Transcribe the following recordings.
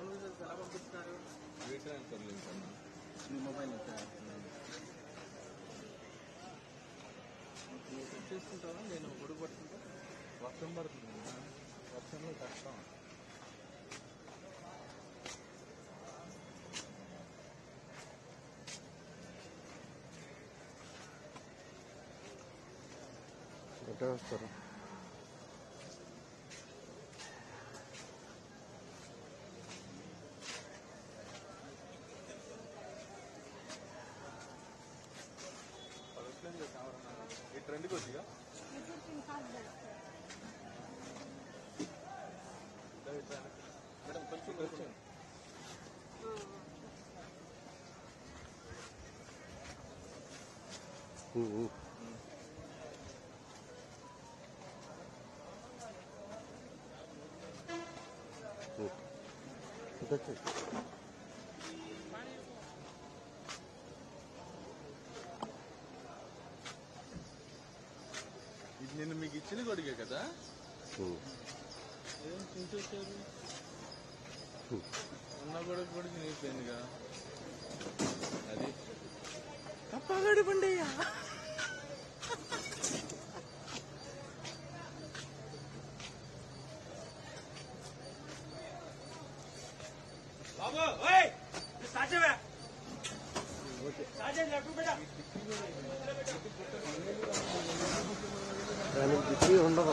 మామూలుగా ఎలా పంపిస్తున్నారు వే ట్రాన్స్ఫర్ లింక్ అన్న మీ మొబైల్ నుంచి నువ్వు సెట్ చేసుకుంటావా నేను గొడుగు పట్టుకుంటా వర్షం పడుతుంది అన్న. వర్షంలో కష్టం ఎక్కడ వస్తారు ఎక్స్ప్లెయిన్ చేస్తాం ఎవరన్నా ఈ ట్రెండ్కి వచ్చిగా మేడం కొంచెం కొంచెం ఉమ్, ఉమ్. ఉమ్. ఇటు వచ్చి. ఇది నేను మీకు ఇచ్చిన కొడుకే కదా ఉమ్. ఏం చూసేసారు ఉమ్. ఉన్న కొడుకు కూడా చినిగిపోయిందిగా అది తప్పగడు పండయ్యా దానికి డిగ్రీ ఉండదు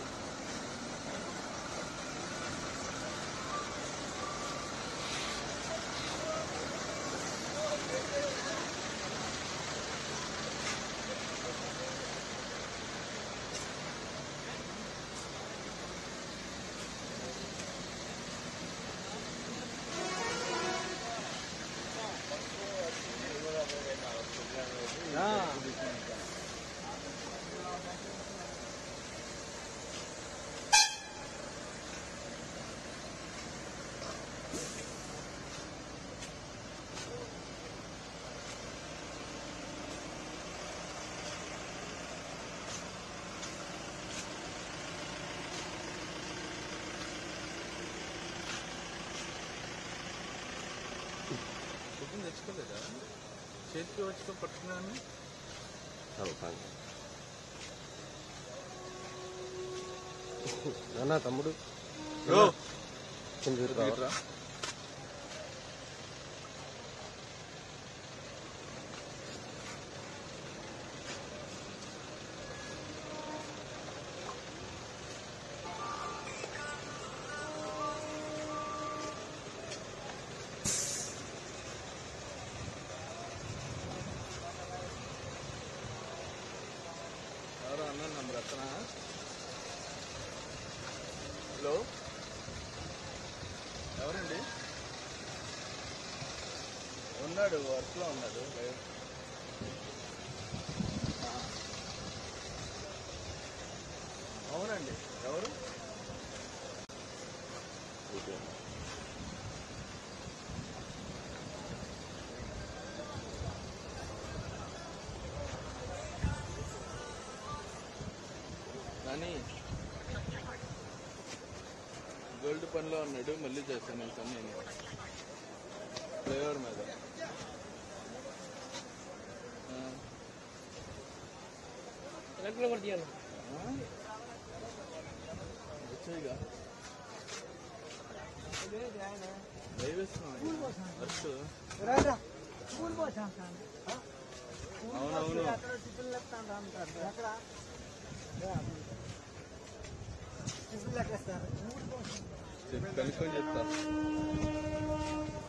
కుకింగ్ తెచ్చుకోలేదా చేతికి వచ్చుకో పట్టుకున్నాను చదువుతాను నాన్న తమ్ముడు కొంచెం ఇటు రావా? ఇట్రా. ఎవరో అన్న నంబర్ ఎత్తనా హలో ఎవరండి ఉన్నాడు వర్క్ లో ఉన్నాడు ఆ. అవునండి ఎవరు ఓకే. కానీ గోల్డ్ పనిలో ఉన్నాడు మళ్ళీ చేస్తాను నేను పని నేను ఫ్లేవర్ మీద ఆ. ఆ? వచ్చాయిగా దయవేస్తున్నాం వర్క్ అవునవును చెప్పి కనుక్కొని చెప్తా